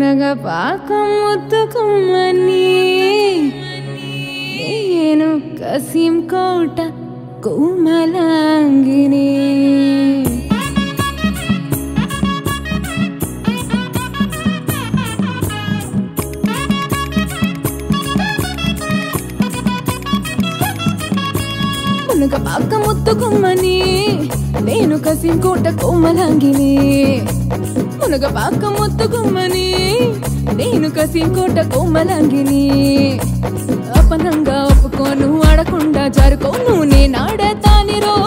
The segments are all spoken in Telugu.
మునగ పాకం ముత్తుకుమ్మని నేను కసిం కోట కోమలాంగిని మునగ పాక ముత్తుకుమ్మని నేను కసిం కోట కోమలాంగిని మునగ పాక ముత్తుకుమ్మని నేను కసిం కోట కోమలాంగిని అపనంగా ఒప్పుకోను ఆడకుండా జరుకోను నేనాడతాని రో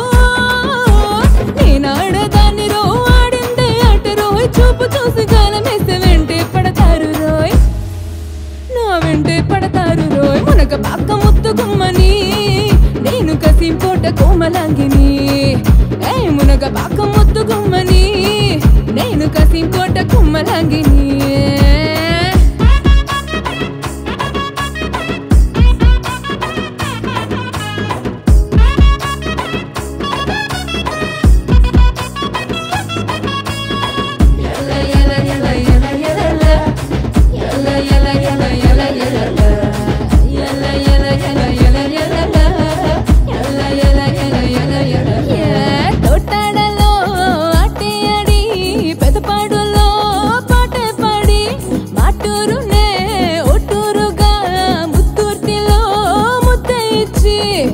నేనాడదాని రో ఆడిందే ఆట రోయ్ చూపు చూసి గాలమేస్తే వెంటే పడతారు రోయ్ నా వెంటే పడతారు రోయ్ మునగ పాక ముత్తుకుమ్మని నేను కసిం కోట కోమలాంగిని ఏ మునగ పాక ముత్తుకుమ్మని నేను కసిం కోట కుమ్మలాంగిని తోటాడలో ఆటే ఆడి పెదపాడులో పాటే పాడి మాటూరునే ఒట్టూరుగా ముత్తూర్తిలో ముద్ద ఇచ్చి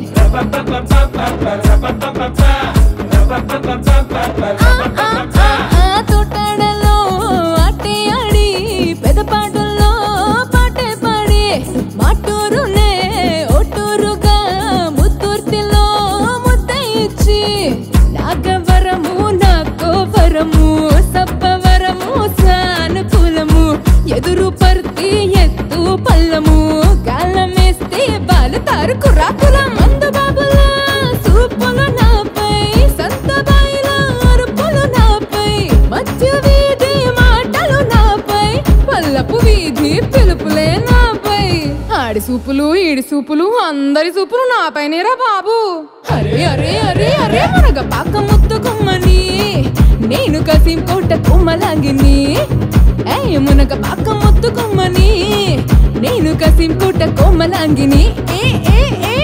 ఆ, ఆ, ఆ, తోటాడలో ఆటే ఆడి పెదపాడుల్లో పాటే పాడి మాటూరునే ఒట్టూరుగా ముత్తూర్తిలో ముద్ద ఇచ్చి నాగవరము నాకు వరము సప్పవరము సానుకూలము ఎదురు పర్తి ఎత్తు పల్లము గాలమేస్తే బాలుతారు కురాకుల మందు బాబుల సూపులు నాపై సంత బాయిల అరుపులు నాపై మధ్య వీధి మాటలు నాపై పల్లపు వీధి పిలుపులే నాపై ఆడి సూపులు ఈడి సూపులు అందరి సూపులు నాపైనేరా బాబు అరే అరే అరే అరే మనగ పాక ముత్తుకుమ్మని నేను కసిం కోట కొమ్మలాగిని ఏ మునగ పాక ముత్తుకుమ్మని నేను కసిం కోట కొమ్మలాంగిని ఏ ఏ ఏ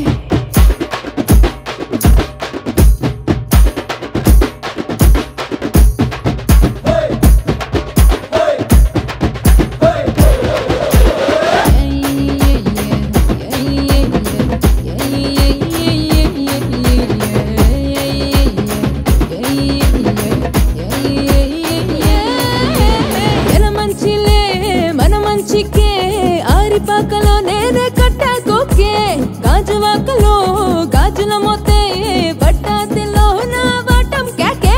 ఎల మంచిలే మన మంచికే ఆరిపాకలో నేనే కట్టాకోకే గాజువాకలో గాజుల మొత్తే పట్టాతిలో నా వాటం కేకే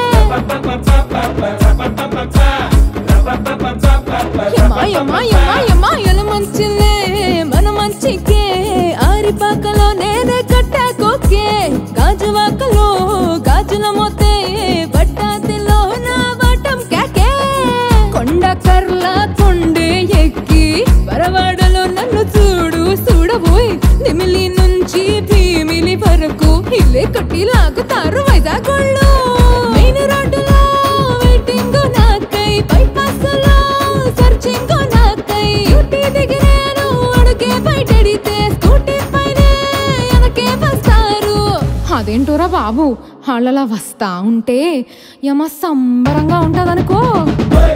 యమ్మా యమ్మా యమ్మా యమ్మా ఎల మంచిలే మన మంచికే ఆరిపాకలో నేనే కట్టాకోకే గాజువాకలో గాజుల మొత్తే పట్టాతిలో నా వాటం కేకే కొండ కర్ల కొండే ఎక్కి పరవాడలో నన్ను చూడు చూడబోయ్ నిమిలి నుంచి భీమిలి వరకు ఇల్లే కట్టి లాగుతారు వైజాగోళ్ళు మెయిన్ రోడ్డులో వెయిటింగ్ నాకై బైపాస్లో సర్చింగ్ నాకై డ్యూటీ దిగిరేను అడుగే బయటడితే స్కూటీ పైనే వెనకే వస్తారు అదేంటోరా బాబు వాళ్ళలా వస్తా ఉంటే యమ సంబరంగా ఉంటదనుకో